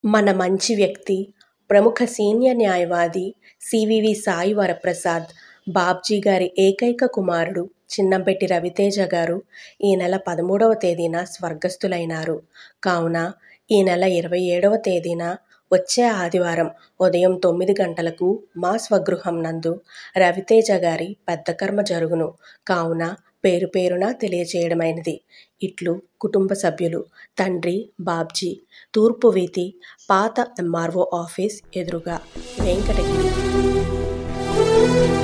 మన మంచి వ్యక్తి ప్రముఖ సీనియర్ న్యాయవాది సివివి సాయి వరప్రసాద్ బాబ్జీ గారి ఏకైక కుమారుడు చిన్నంపెట్టి రవితేజ గారు ఈ నెల పదమూడవ తేదీన స్వర్గస్థులైనారు కావున ఈ నెల ఇరవై ఏడవ తేదీన వచ్చే ఆదివారం ఉదయం తొమ్మిది గంటలకు మా స్వగృహం నందు రవితేజ గారి పెద్ద కర్మ జరుగును కావున పేరు పేరున తెలియచేయడమైనది ఇట్లు కుటుంబ సభ్యులు తండ్రి బాబ్జీ తూర్పు వీధి పాత ఎంఆర్ఓ ఆఫీస్ ఎదురుగా వెంకటగిరి